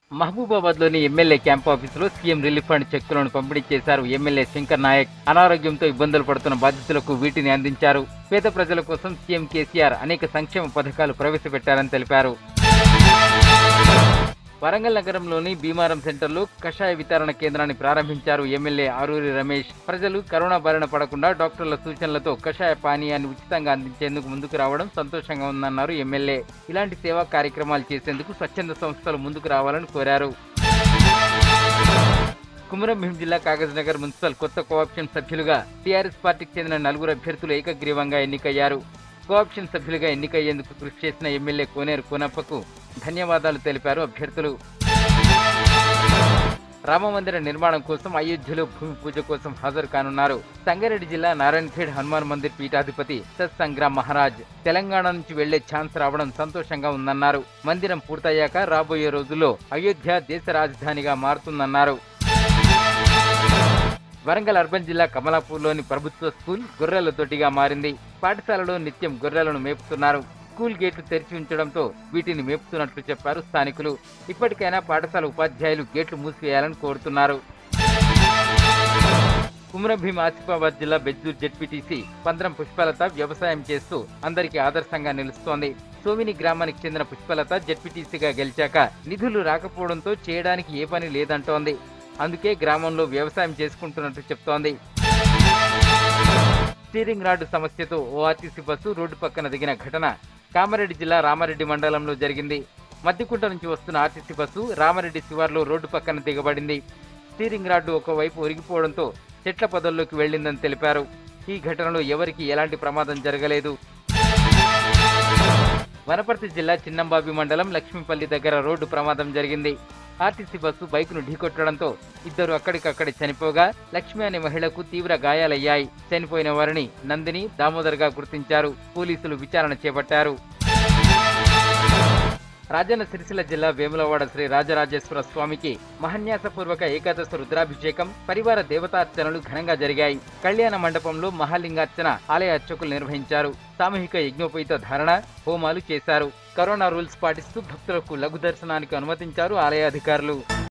మహబూబాబాద్లోని MLA camp ఆఫీసులో CM relief fund చెక్కులను పంపిణీ చేశారు ఎమ్మెల్యే శంకర్ నాయక్ అనారోగ్యంతో ఇబ్బందులు పడుతున్న బాధితులకు వీటిని అందించారు పేద ప్రజల కోసం సీఎం కేసీఆర్ అనేక సంక్షేమ పథకాలు ప్రవేశపెట్టారని తెలిపారు వరంగల్ నగరంలోని భీమారం సెంటర్లో కషాయ వితరణ కేంద్రాన్ని ప్రారంభించారు ఎమ్మెల్యే ఆరూరి రమేష్ ప్రజలు కరోనా బారిన పడకుండా డాక్టర్ల సూచనలతో కషాయ పానీయాన్ని ఉచితంగా అందించేందుకు ముందుకు రావడం సంతోషంగా ఉందన్నారు ఎమ్మెల్యే ఇలాంటి సేవా కార్యక్రమాలు చేసేందుకు స్వచ్ఛంద సంస్థలు ముందుకు రావాలని కోరారు కుమరం భీం జిల్లా కాగజ్ నగర్ మున్సిపల్ కొత్త కోఆప్షన్ సభ్యులుగా టీఆర్ఎస్ పార్టీకి చెందిన నలుగురు అభ్యర్థులు ఏకగ్రీవంగా ఎన్నికయ్యారు కోఆప్షన్ సభ్యులుగా ఎన్నికయ్యేందుకు కృషి చేసిన ఎమ్మెల్యే కోనేరు కోనప్పకు ధన్యవాదాలు తెలిపారు అభ్యర్థులు రామమందిర నిర్మాణం కోసం అయోధ్యలో భూమి పూజ కోసం హాజరు కానున్నారు సంగారెడ్డి జిల్లా నారాయణఖేడ్ హనుమాన్ మందిర్ పీఠాధిపతి సత్ సంగ్రామ్ మహారాజ్ తెలంగాణ నుంచి వెళ్లే ఛాన్స్ రావడం సంతోషంగా ఉందన్నారు మందిరం పూర్తయ్యాక రాబోయే రోజుల్లో అయోధ్య దేశ రాజధానిగా మారుతుందన్నారు వరంగల్ అర్బన్ జిల్లా కమలాపూర్లోని ప్రభుత్వ స్కూల్ గొర్రెల తొట్టిగా మారింది పాఠశాలలో నిత్యం గొర్రెలను మేపుతున్నారు స్కూల్ గేట్లు తెరిచి ఉంచడంతో వీటిని మేపుతున్నట్లు చెప్పారు స్థానికులు ఇప్పటికైనా పాఠశాల ఉపాధ్యాయులు గేట్లు మూసివేయాలని కోరుతున్నారు కుమరభీం ఆసిఫాబాద్ జిల్లా బెజ్జూర్ జెడ్పీటీసీ పంద్రం పుష్పలత వ్యవసాయం చేస్తూ అందరికీ ఆదర్శంగా నిలుస్తోంది సోమిని గ్రామానికి చెందిన పుష్పలత జెడ్పీటీసీగా గెలిచాక నిధులు రాకపోవడంతో చేయడానికి ఏ పని లేదంటోంది అందుకే గ్రామంలో వ్యవసాయం చేసుకుంటున్నట్టు చెప్తోంది స్టీరింగ్ రాడ్ సమస్యతో ఓ ఆర్టీసీ బస్సు రోడ్డు పక్కన దిగిన ఘటన కామారెడ్డి జిల్లా రామారెడ్డి మండలంలో జరిగింది మద్దికుంట నుంచి వస్తున్న ఆర్టీసీ బస్సు రామారెడ్డి శివార్లో రోడ్డు పక్కన దిగబడింది స్టీరింగ్ రాడ్డు ఒకవైపు ఒరిగిపోవడంతో చెట్ల పొదల్లోకి వెళ్లిందని తెలిపారు ఈ ఘటనలో ఎవరికి ఎలాంటి ప్రమాదం జరగలేదు వనపర్తి జిల్లా చిన్నంబాబి మండలం లక్ష్మీపల్లి దగ్గర రోడ్డు ప్రమాదం జరిగింది ఆర్టీసీ బస్సు బైకును ఢీకొట్టడంతో ఇద్దరు అక్కడికక్కడే చనిపోగా లక్ష్మి అనే మహిళకు తీవ్ర గాయాలయ్యాయి చనిపోయిన వారిని నందిని దామోదర్గా గుర్తించారు పోలీసులు విచారణ చేపట్టారు రాజన్న సిరిసిల్ల జిల్లా వేములవాడ శ్రీ రాజరాజేశ్వర స్వామికి మహన్యాసపూర్వక ఏకాదశ రుద్రాభిషేకం పరివార దేవతార్చనలు ఘనంగా జరిగాయి కళ్యాణ మండపంలో మహాలింగార్చన ఆలయ అర్చకులు నిర్వహించారు సామూహిక యజ్ఞోపేత ధారణ హోమాలు చేశారు కరోనా రూల్స్ పాటిస్తూ భక్తులకు లఘు దర్శనానికి అనుమతించారు ఆలయ అధికారులు